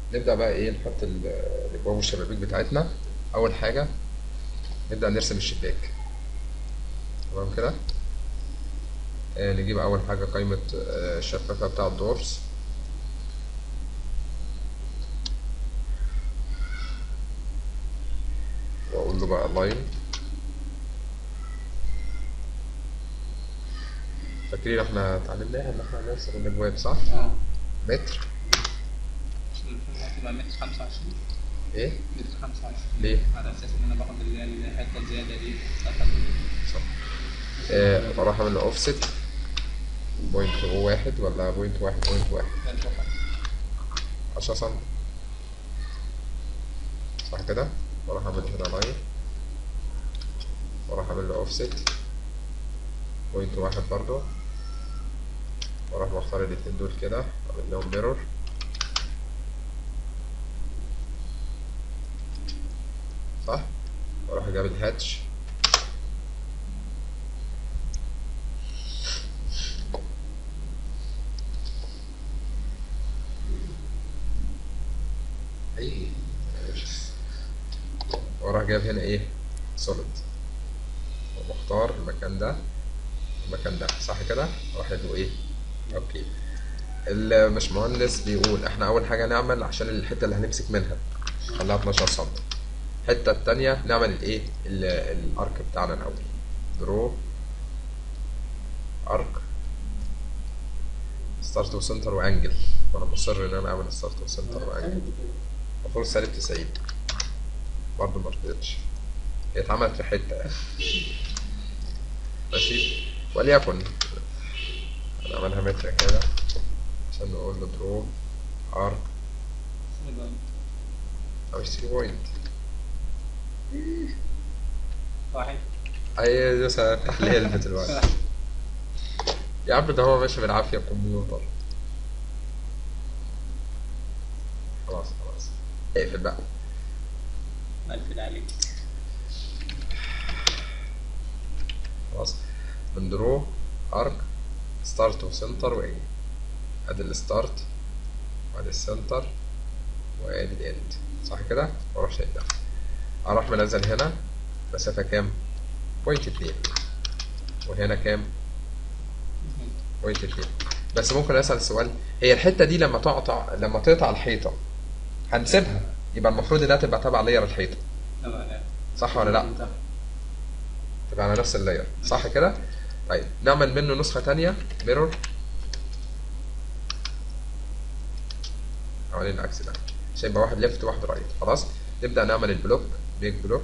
نبدأ بقى ايه نحط ال- الابواب والشبابيك بتاعتنا اول حاجة نبدأ نرسم الشباك تمام كده آه نجيب اول حاجة قائمة آه، الشفافة بتاع الدورز واقول له بقى لاين فاكرين احنا اتعلمناها ان احنا نرسم الابواب صح؟ اه متر تبقى متر 25 ايه؟ متر 25 ليه؟ على اساس ان انا باخد اللي هي الحته الزياده دي مسافه صح آه بروح اعمل له اوفست بوينت واحد ولا بوينت واحد بوينت واحد ده الفوق. عشرة سم صح كده واروح اعمل هنا لاين واروح اعمل له اوفست بوينت واحد برضو واروح مختار الاتنين دول كده اعمل لهم ميرور صح واروح جايب الهاتش ايه واروح جايب هنا ايه سوليد ومختار المكان ده المكان ده صح كده اروح له ايه اوكي الباشمهندس بيقول احنا اول حاجه نعمل عشان الحته اللي هنمسك منها خليها 12 سم الحته التانية نعمل الايه ال- الارك بتاعنا الاول درو ارك ستارت وسنتر وانجل وانا مصر ان انا اعمل ستارت وسنتر وانجل المفروض سالب 90 برضه ما رضيتش هي اتعملت في حته يعني ماشي وليكن هنعملها متر كده عشان نقول له درو ارك او 3 بوينت واحد اي دوس على تحليل دلوقتي يا عم ده هو ماشي بالعافيه كمبيوتر خلاص خلاص اقفل بقى ألف عليك خلاص من درو ارك ستارت وسنتر وايه ادي الستارت وادي السنتر وادي الاند صح كده واروح شايل ده اروح منزل هنا مسافة كام بوينت اتنين وهنا كام بوينت اتنين بس ممكن اسال السؤال هي الحتة دي لما تقطع لما تقطع الحيطة هنسيبها يبقى المفروض انها تبقى تبع لير الحيطة صح ولا لا تبقى على نفس اللاير صح كده طيب نعمل منه نسخة تانية ميرور حوالين العكس ده عشان يبقى واحد ليفت وواحد رايت خلاص نبدأ نعمل البلوك بيج بلوك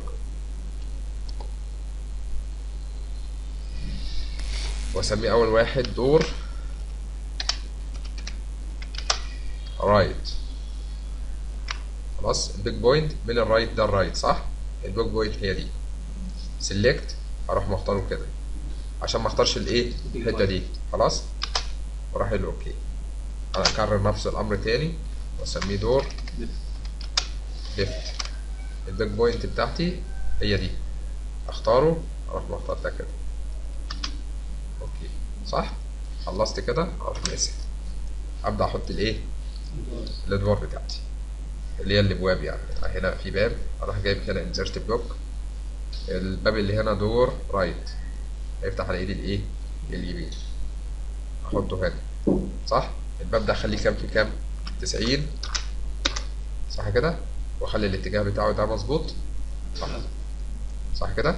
واسميه اول واحد دور رايت خلاص البيج بوينت من الرايت ده الرايت صح البيج بوينت هي دي سيلكت اروح مختاره كده عشان ما اختارش الايه الحته دي خلاص واروح له اوكي انا اكرر نفس الامر تاني واسميه دور ليفت البيج بوينت بتاعتي هي دي اختاره اروح مختار ده كده اوكي صح خلصت كده اروح ماسك ابدا احط الايه الادوار بتاعتي اللي هي الابواب يعني هنا في باب اروح جايب هنا انسرت بلوك الباب اللي هنا دور رايت هيفتح على ايدي الايه اليمين احطه هنا صح الباب ده اخليه كام في كام 90 صح كده واخلي الاتجاه بتاعه ده مظبوط صح صح كده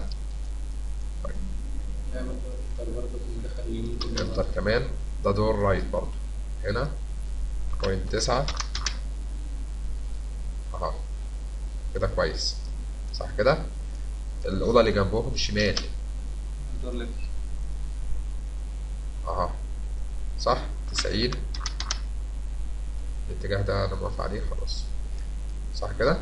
انتر كمان ده دور رايت برضو هنا بوينت تسعة اها كده كويس صح كده الأوضة اللي جنبهم شمال دور ليفت اها صح تسعين الاتجاه ده انا موافق عليه خلاص صح كده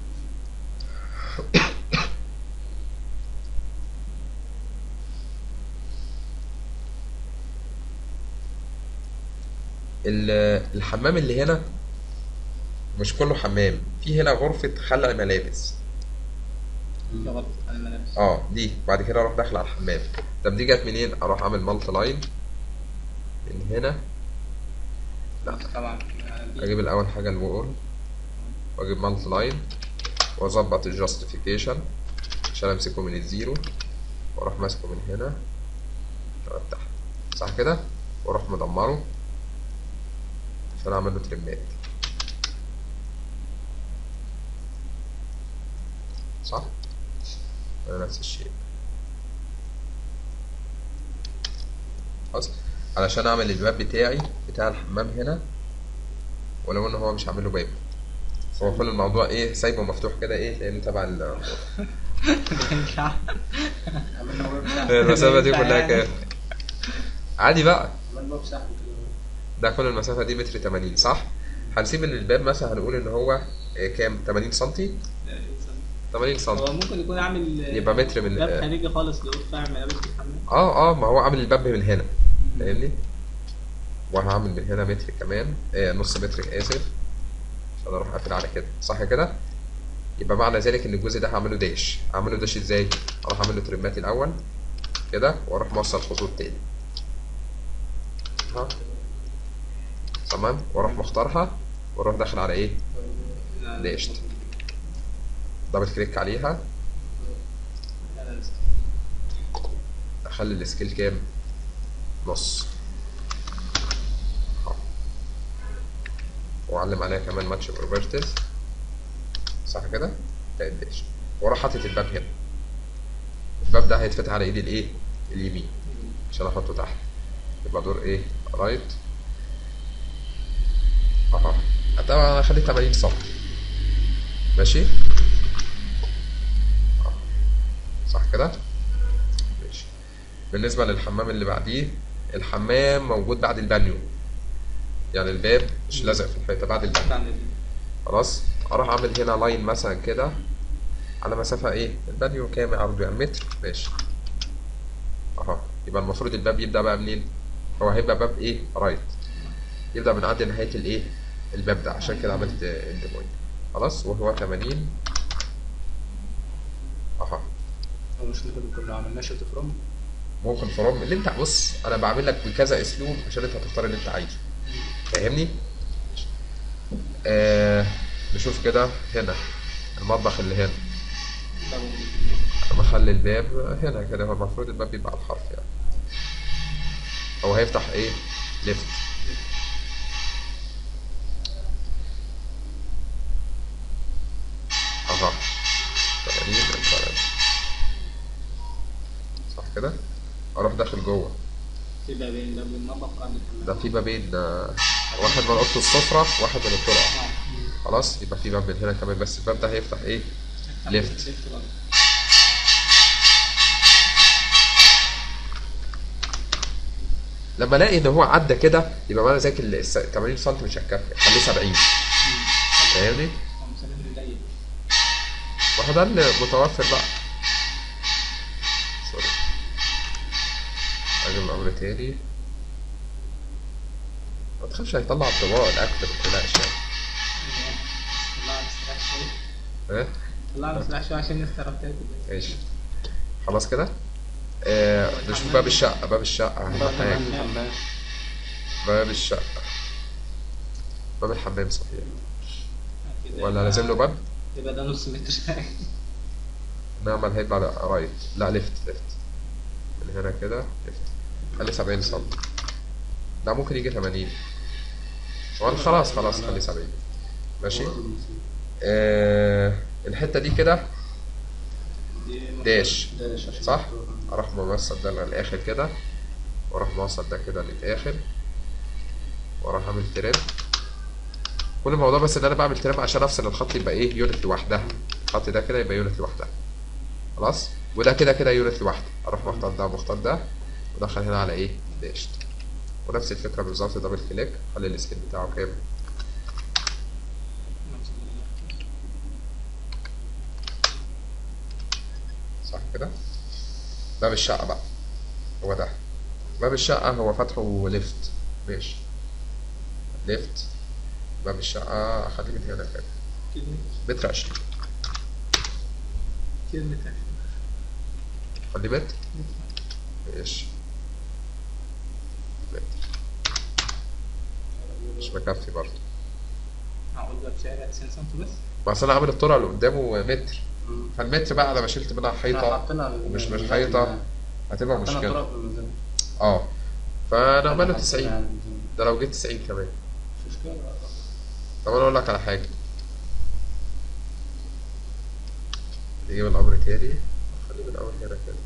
ال- الحمام اللي هنا مش كله حمام في هنا غرفة خلع ملابس ده غلط على الملابس اه دي بعد كده اروح داخل على الحمام طب دي جت منين اروح اعمل مالت لاين من هنا لا طبعا دي اجيب الاول حاجه الوول واجيب مالتي لاين واظبط الجاستيفيكيشن عشان امسكه من الزيرو واروح ماسكه من هنا لغايه تحت صح كده واروح مدمره عشان اعمل له ترمات صح انا نفس الشيء خلاص علشان اعمل الباب بتاعي بتاع الحمام هنا ولو ان هو مش عامل له باب هو كل الموضوع ايه سايبه مفتوح كده ايه لانه تبع ال- عملنا باب سحب. المسافه دي كلها يعني. كام عادي بقى عملنا باب سحب كده ده كل المسافه دي متر 80 صح هنسيب ان الباب مثلا هنقول ان هو آه، كام 80 سنتي 80 هو سنتي ممكن يكون عامل يبقى متر من- باب خارجي خالص لو فاهم ملابس الحمام اه اه ما هو عامل الباب من هنا فاهمني وهعمل من هنا متر كمان آه نص متر اسف عشان اروح اقفل على كده صح كده يبقى معنى ذلك ان الجزء ده هعمله داش هعمله داش ازاي اروح اعمل له ترمات الاول كده واروح موصل خطوط تاني ها تمام واروح مختارها واروح داخل على ايه داشت دبل كليك عليها اخلي السكيل كام نص أهو. واعلم عليها كمان ماتش بروبرتيز صح كده بقت داش واروح حاطط الباب هنا الباب ده هيتفتح على ايدي الايه اليمين عشان احطه تحت يبقى دور ايه رايت اهو طبعا هخليه 80 سم ماشي أهو. صح كده ماشي بالنسبة للحمام اللي بعديه الحمام موجود بعد البانيو يعني الباب مش لازق في الحيطة بعد البانيو عند ال- خلاص اروح اعمل هنا لاين مثلا كده على مسافة ايه البانيو كام عرضه يعني متر ماشي اهو يبقى المفروض الباب يبدأ بقى منين هو هيبقى باب ايه رايت يبدأ من عند نهاية الايه الباب ده عشان كده عملت اند بوينت خلاص وهو 80 اهو هو مش كده كنا عملنا شيفت فروم ممكن فروم اللي انت بص انا بعمل لك بكذا اسلوب عشان انت هتختار اللي انت عايزه فاهمني آه نشوف كده هنا المطبخ اللي هنا محل الباب هنا كده هو المفروض الباب يبقى على الحرف يعني هو هيفتح ايه ليفت اها 80 مثلا صح كده اروح داخل جوه في بابين باب المطبخ وباب الحمام ده في بابين آه، واحد من اوضه السفره واحد من الطرقه آه. خلاص يبقى في باب من هنا كمان بس الباب ده هيفتح ايه ليفت. ليفت برضه. لما الاقي ان هو عدى كده يبقى معنى ذلك ال 80 سم مش هتكفي خليه 70 فاهمني؟ هو مسافة ضيق ما هو ده اللي متوفر بقى سوري اجيب الامر تاني ما تخافش هيطلع الطباق الاكل ما تقلقش يعني طلعنا نستريح شوية ايه طلعنا نستريح شوية عشان الناس تعرف تاكل ماشي خلاص كده آه نشوف باب الشقة باب الشقة أهم حاجة الحمام باب الشقة باب الحمام صحيح كده ولا يبقى- لازم له باب؟ يبقى ده نص متر نعمل هيبقى على رايت لا ليفت ليفت من هنا كده ليفت خلي 70 سم لا ممكن يجي 80 ولا خلاص خلاص خلي 70 ماشي آه الحتة دي كده دي داش داش عشان صح اروح موصل ده للاخر كده واروح موصل ده كده للاخر واروح اعمل تريب كل الموضوع بس ان انا بعمل تريب عشان افصل الخط يبقى ايه يونت لوحدها الخط ده كده يبقى يونت لوحدها خلاص وده كده كده يونت لوحده اروح مختار ده ومختار ده ودخل هنا على ايه داشت ونفس الفكره بالظبط دبل كليك خلي السكيل بتاعه كام صح كده باب الشقة بقى هو ده باب الشقة هو فتحه ليفت ماشي ليفت باب الشقة أخليه من هنا كده كلمة متر عشرين كلمة خليه متر ماشي متر مش مكفي برضه معقول باب شارع 90 سم بس ما اصل انا عامل الطرق اللي قدامه متر مم. فالمتر بقى لما شلت منها احنا حيطه حطينا ال- ومش مش الميزان حيطه يعني. هتبقى حطينا مشكله طرق في الميزان. اه فنعمله حطينا 90 يعني. ده لو جيت 90 كمان مش مشكلة طب انا اقول لك على حاجه نجيب الامر تاني خليه من اول هنا كده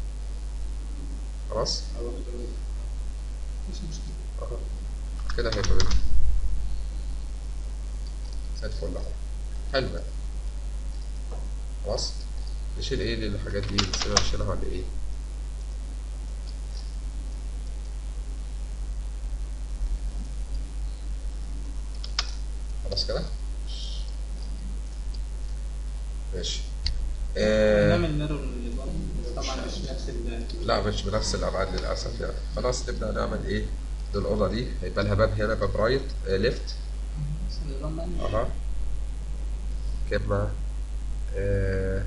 خلاص مش مشكله اهو كده هيبقى منه زي الفل اهو حلو يعني خلاص نشيل ايه الحاجات دي نسيبها نشيلها ولا ايه خلاص كده ماشي آه نعمل ميرور للبرد بس طبعا مش نفس ال لا مش بنفس الابعاد للاسف يعني خلاص نبدا نعمل ايه دي الاوضه دي هيبقى لها باب هنا باب رايت آه ليفت النظام بقى اها كلمة آه.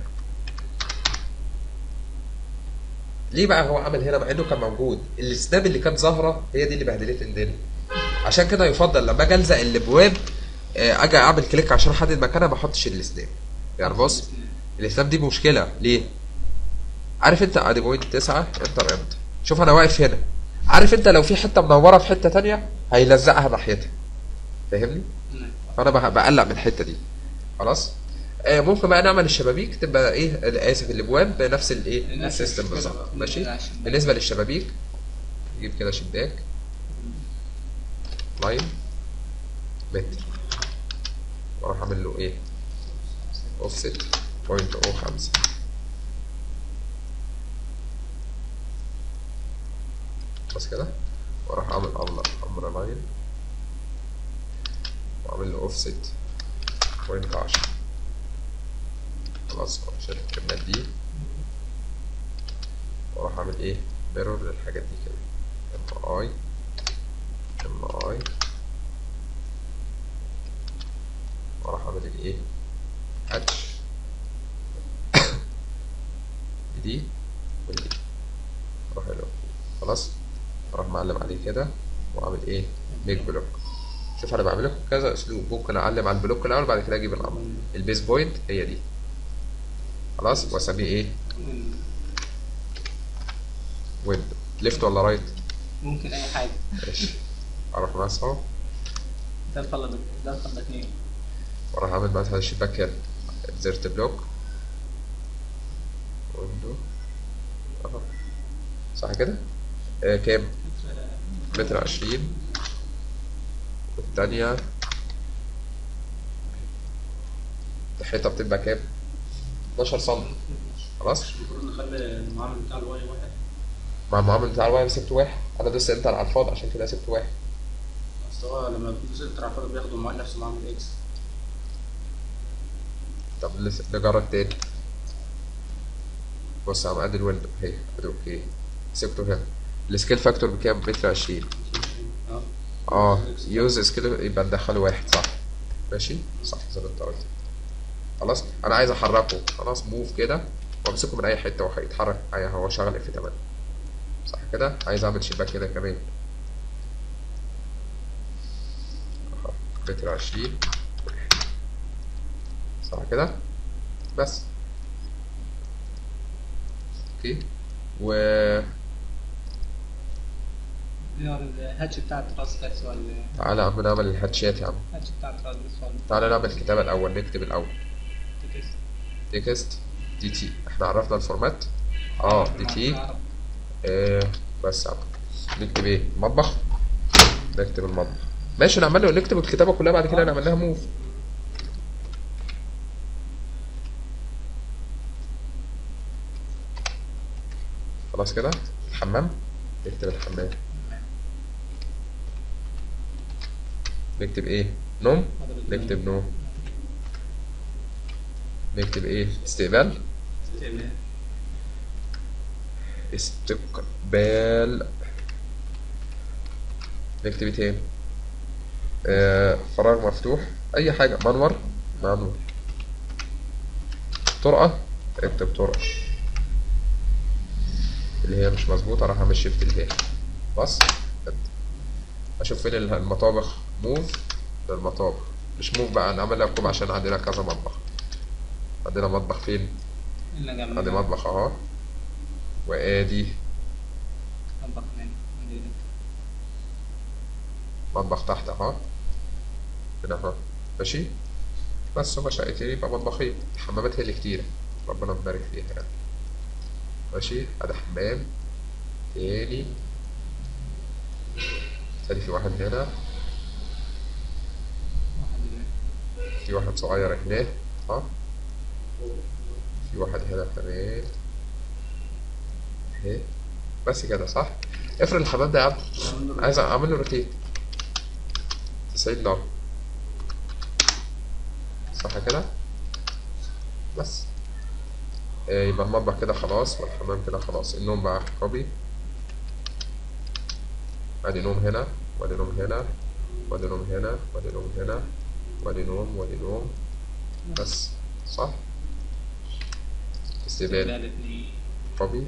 ليه بقى هو عمل هنا مع انه كان موجود السناب اللي كانت ظاهره هي دي اللي بهدلت الدنيا عشان كده يفضل لما اجي الزق الابواب آه، اجي اعمل كليك عشان احدد مكانها ما احطش السناب يعني بص السناب دي مشكله ليه عارف انت ادي بوينت 9 انتر انت شوف انا واقف هنا عارف انت لو في حته منوره في حته تانية هيلزقها ناحيتها فاهمني نعم. فانا بق- بقلق من الحته دي خلاص آه ممكن بقى نعمل الشبابيك تبقى ايه اسف الابواب بنفس الايه نفس السيستم الشباك. بالظبط ماشي نفس الشباك. بالنسبه للشبابيك نجيب كده شباك لاين متر واروح اعمل له ايه اوفست بوينت او خمسة بس كده واروح اعمل امر امر لاين واعمل له اوفست بوينت عشرة خلاص شلت الكلمات دي واروح اعمل ايه ميرور للحاجات دي كده ام اي ام اي واروح اعمل الايه هاتش دي ودي اروح له خلاص اروح معلم عليه كده واعمل ايه ميك بلوك شوف انا بعمل لكم كذا اسلوب ممكن اعلم على البلوك الاول بعد كده اجيب الامر البيس بوينت هي دي خلاص واسميه ايه ويندو ليفت ولا رايت ممكن اي حاجه ماشي اروح ماسحه ده الفضل ده الفضل اتنين واروح اعمل مثلا شباك هنا انزرت بلوك ويندو اهو صح كده آه كام متر عشرين والتانية الحيطة بتبقى كام 12 سم خلاص المفروض نخلي المعامل بتاع الواي واحد مع المعامل بتاع الواير سبت واحد انا دوست انتر على الفاضي عشان كده سبت واحد اصل هو لما بتدوس انتر على الفاضي بياخدوا معامل نفس معامل اكس طب لسه نجرب تاني بص عم ادي الويندو اهي ادي اوكي سبته هنا السكيل فاكتور بكام متر عشرين اه اه يوز سكيل يبقى ندخله واحد صح ماشي صح زي ما انت قلت خلاص انا عايز احركه خلاص موف كده وامسكه من اي حته وهيتحرك معايا هو شغال اف 8 صح كده عايز اعمل شباك كده كمان أهو، متر عشرين صح كده بس اوكي و الهاتش بتاع التراس بس ولا تعالى يا عم نعمل الهاتشات يا عم الهاتش بتاع التراس بس ولا تعالى نعمل الكتابة الأول نكتب الأول تكست تكست دي تي احنا عرفنا الفورمات اه دي تي أعرف. آه بس يا عم نكتب ايه المطبخ نكتب المطبخ ماشي نعمل له نكتب الكتابة كلها بعد كده نعمل لها موف خلاص كده الحمام نكتب الحمام نكتب ايه نوم نكتب نوم نكتب ايه استقبال استقبال. استقبال نكتب ايه تاني آه فراغ مفتوح اي حاجة منور منور طرقة اكتب طرقة اللي هي مش مظبوطة راح اعمل شيفت اللي هي بس كده. اشوف فين المطابخ موف للمطابخ مش موف بقى نعمل لها كوب عشان عندنا كذا مطبخ عندنا مطبخ فين اللي جنب ادي مطبخ اهو وادي مطبخ هنا عندي هنا. مطبخ تحت اهو هنا اهو ماشي بس هما شقتين يبقى مطبخين الحمامات هي اللي كتيرة ربنا يبارك فيها يعني ماشي ادي حمام تاني تاني في واحد هنا واحد هنا. في واحد صغير هناك اه في واحد هنا كمان اهي بس كده صح افرض الحمام ده يا عم عايز اعمل له روتيت 90 درجة صح كده بس آه، يبقى المطبخ كده خلاص والحمام كده خلاص النوم بقى كوبي ادي نوم هنا وادي نوم هنا وادي نوم هنا وادي نوم هنا وادي نوم وادي نوم بس صح استقبال استقبال اتنين كوبي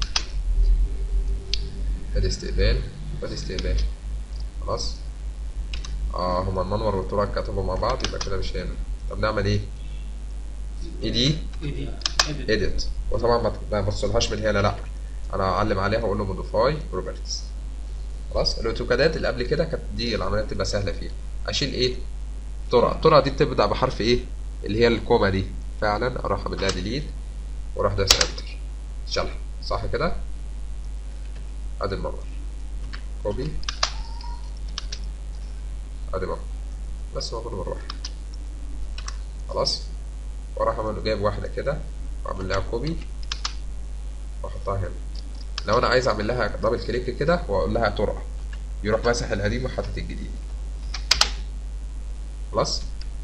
ادي استقبال وادي استقبال خلاص اه هما المنور والتراب كتبوا مع بعض يبقى كده مش هنا طب نعمل ايه ايدي ايدي ايدي edit وطبعا ما ما بصلهاش من هنا لا انا اعلم عليها واقول له موديفاي بروبرتيز خلاص الاوتوكادات اللي قبل كده كانت دي العمليه بتبقى سهله فيها اشيل ايه طرق الطرق دي بتبدا بحرف ايه اللي هي الكوما دي فعلا اروح اعمل لها ديليت واروح دايس انتر شلح صح كده ادي المنور كوبي ادي منور بس هو كله مروح خلاص واروح اعمل جايب واحده كده واعمل لها كوبي واحطها هنا لو انا عايز اعمل لها دبل كليك كده واقول لها طرقه يروح ماسح القديم وحاطط الجديد خلاص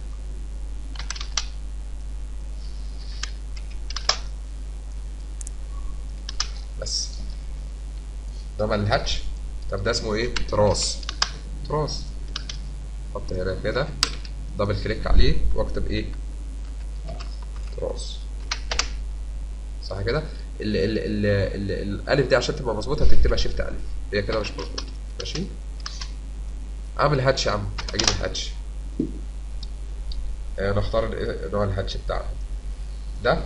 بس ده ما الهاتش طب ده اسمه ايه تراس تراس حط هنا كده دبل كليك عليه واكتب ايه تراس صح كده ال ال ال ال الالف دي عشان تبقى مظبوطه هتكتبها شيفت الف هي كده مش مظبوطه ماشي اعمل هاتش يا عم اجيب الهاتش آه، نختار ال- نوع الهاتش بتاعنا ده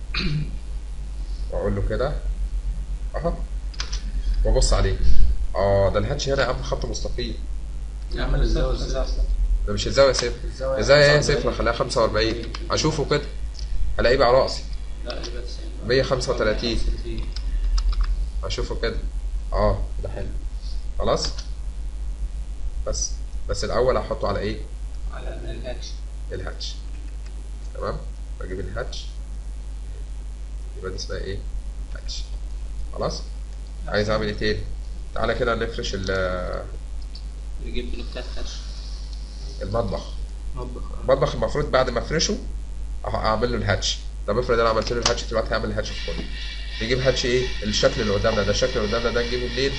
واقول له كده اهو وابص عليه اه ده الهاتش هنا يا عم خط مستقيم نعمل الزاوية صفر ازاي؟ أساسا. ده مش الزاويه صفر الزاوية الزاويه هي 45. صفر خليها 45 اشوفه كده الاقيه بقى راسي لا يبقى 90 135 اشوفه كده اه ده حلو خلاص بس بس الاول هحطه على ايه على الهاتش الهاتش تمام بجيب الهاتش يبقى دي اسمها ايه هاتش خلاص عايز اعمل ايه تاني تعالى كده نفرش ال- نجيب بلوكات هاتش المطبخ مطبخ المطبخ المفروض بعد ما افرشه أه- اعمل له الهاتش طب افرض انا عملت له الهاتش دلوقتي هعمل الهاتش في كله نجيب هاتش ايه الشكل اللي قدامنا ده الشكل اللي قدامنا ده نجيبه منين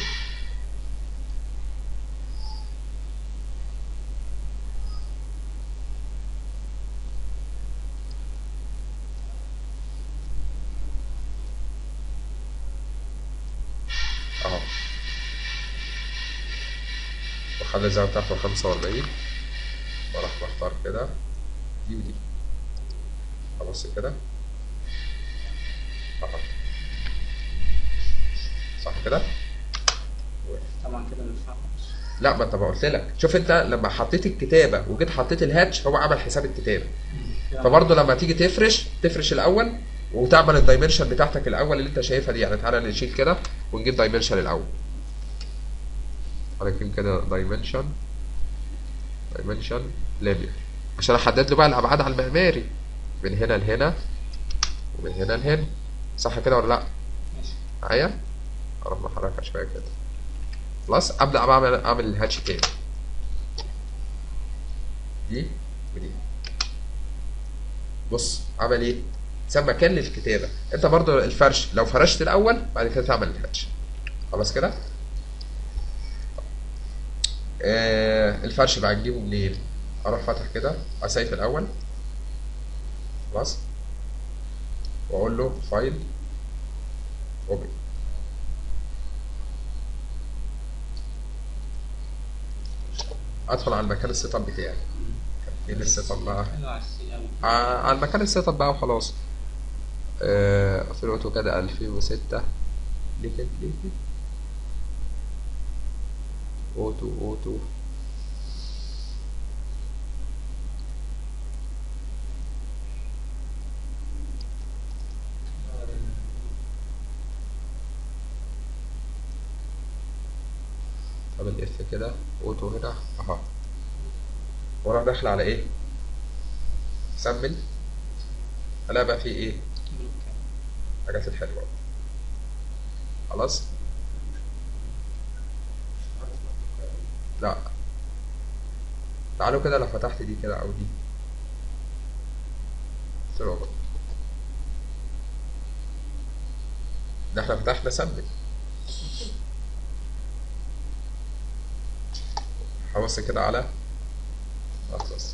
اهو وخلي الزاوية بتاعته خمسة وأربعين وراح بختار كده دي ودي أبص كده أهو صح كده؟ طبعا كده ما ينفعش لا ما انت ما قلت لك شوف انت لما حطيت الكتابة وجيت حطيت الهاتش هو عمل حساب الكتابة فبرضه لما تيجي تفرش تفرش الأول وتعمل الدايمنشن بتاعتك الأول اللي انت شايفها دي يعني تعالى نشيل كده ونجيب دايمنشن الأول تعالى نجيب كده دايمنشن دايمنشن لينير عشان احدد له بقى الابعاد على المعماري من هنا لهنا ومن هنا لهنا صح كده ولا لا ماشي معايا اروح محركها شويه كده خلاص ابدا بقى اعمل اعمل الهاتش تاني دي ودي بص عمل ايه ساب مكان للكتابه انت برضو الفرش لو فرشت الاول بعد كده تعمل الهاتش خلاص كده آه الفرش بقى نجيبه منين اروح فاتح كده اسيف الاول خلاص واقول له فايل اوبن ادخل على المكان السيت اب بتاعي فين السيت اب بقى حلو على السي أوي ع- على المكان السيت اب بقى وخلاص آه في الاوتوكاد 2006 ليكت ليكت اوتو اوتو طب الاف كده اوتو هنا اهو وانا داخل على ايه سمل الاقي بقى فيه ايه بلوكات حاجات الحلوه خلاص لا تعالوا كده لو فتحت دي كده او دي سلوبر ده احنا فتحنا سمل هبص كده على اطلس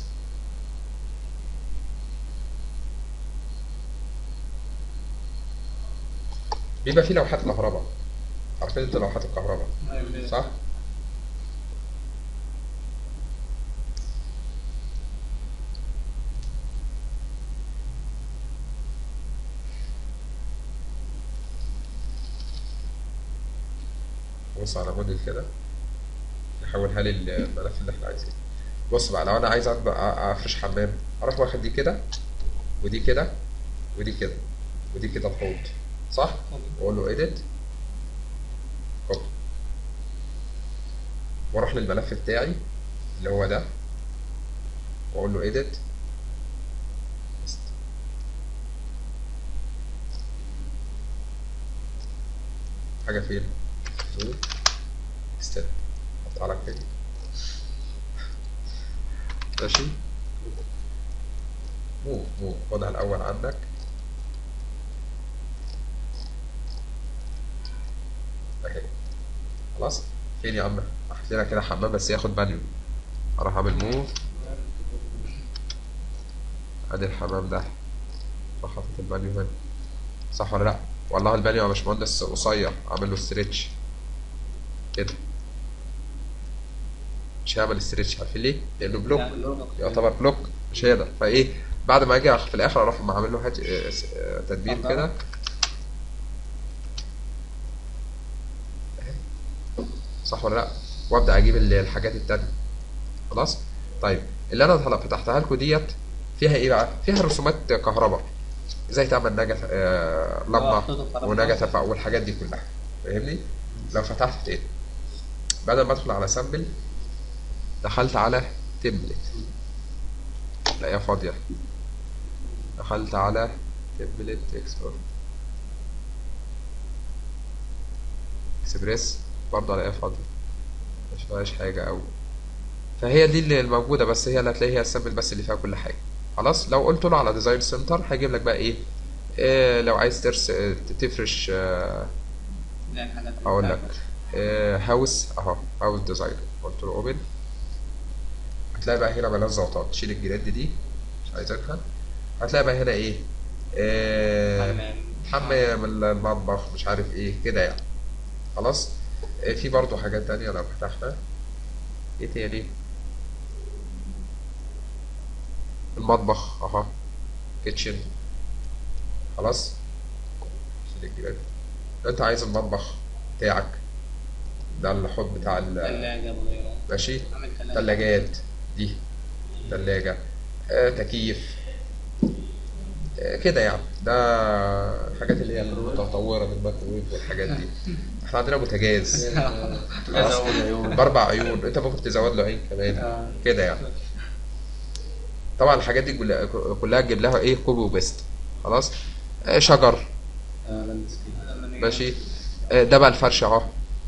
بيبقى فيه لوحات كهرباء عارفين انت لوحات الكهرباء صح؟ بص على موديل كده نحولها لي الملف اللي احنا عايزينه بص بقى لو انا عايز أطبق- أ- افرش حمام اروح واخد دي كده ودي كده ودي كده ودي كده بحوض صح؟ واقول له edit copy واروح للملف بتاعي اللي هو ده واقول له edit paste. حاجة فين؟ زوم ستيب حطها لك تاني ماشي موف موف خدها الأول عندك اهي خلاص فين يا عم احط لنا كده حمام بس ياخد بانيو اروح اعمل موف ادي الحمام ده اروح حاطط البانيو هنا صح ولا لا والله البانيو يا باشمهندس قصير اعمل له ستريتش كده مش هعمل ستريتش عارفين ليه؟ لانه بلوك يعتبر بلوك مش هيقدر فايه بعد ما اجي في الاخر اروح عامل له هات اه، س- اه، تدبير طب كده صح ولا لا وابدا اجيب ال- الحاجات التانية خلاص طيب اللي انا طلع- فتحتها لكم ديت فيها ايه بقى فيها رسومات كهرباء ازاي تعمل نجا آه آه، لمبه خطوط كهرباء. ونجا تفاعل والحاجات دي كلها فاهمني لو فتحت تاني بدل ما ادخل على سامبل دخلت على تمبلت تلاقيها فاضيه دخلت على تمبلت اكسبورت اكسبريس برضه الاقيها فاضيه مش فيهاش حاجه أوي فهي دي اللي الموجوده بس هي اللي هتلاقي هي السامبل بس اللي فيها كل حاجه خلاص لو قلت له على ديزاين سنتر هيجيب لك بقى ايه, إيه لو عايز ترس آه، تفرش آه، لا الحاجات اللي اقول لك بتاعت- آه، هاوس اهو هاوس ديزاين قلت له اوبن هتلاقي بقى هنا ملهاش ضغطات تشيل الجريد دي مش عايزينها هتلاقي بقى هنا ايه آه، حمام. حمام المطبخ مش عارف ايه كده يعني خلاص آه، في برضو حاجات تانية لو فتحنا ايه تاني المطبخ اهو كيتشن خلاص شيل الجريد لو انت عايز المطبخ بتاعك ده الحوض بتاع ال- تلاجة صغيرة ماشي عامل تلاجة تلاجات دي تلاجة آه تكييف آه كده يعني ده الحاجات اللي هي المتطورة من الميكروويف والحاجات دي احنا عندنا بوتاجاز خلاص. ازود عيون بأربع عيون انت ممكن تزود له عين كمان آه. كده يعني طبعا الحاجات دي كلها كلها تجيب لها ايه كوبي وبيست خلاص آه شجر آه، لاندسكيب. ماشي آه ده بقى الفرش اهو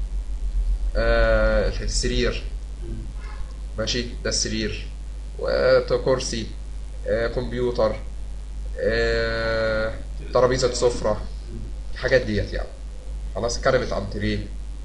آه السرير ماشي ده السرير وكرسي آه كمبيوتر آه ترابيزة سفرة الحاجات ديت يعني خلاص كنبة انتريه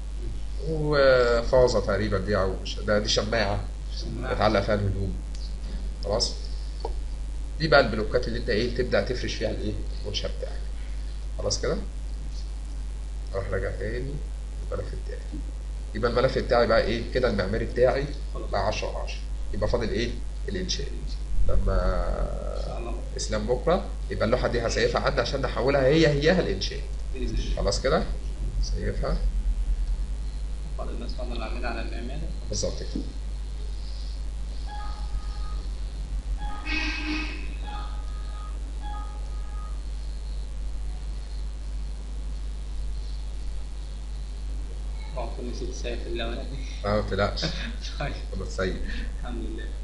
وفازة تقريبا دي او مش ده دي شماعة بتعلق فيها الهدوم خلاص دي بقى البلوكات اللي انت ايه تبدأ تفرش فيها الايه المنشأ بتاعك خلاص كده اروح راجع تاني الملف بتاعي يبقى الملف بتاعي بقى ايه كده المعماري بتاعي بقى 10 على 10 يبقى فاضل ايه الانشاء لما ان شاء الله اسلام بكره يبقى اللوحه دي هسيفها عندي عشان نحولها هي هيها الانشاء باذن الله خلاص كده سيفها بعض الناس فضل العميل على الاعمال بالظبط كده وكل نسيت سيف الاولاني ما تقلقش طيب خلاص سيء الحمد لله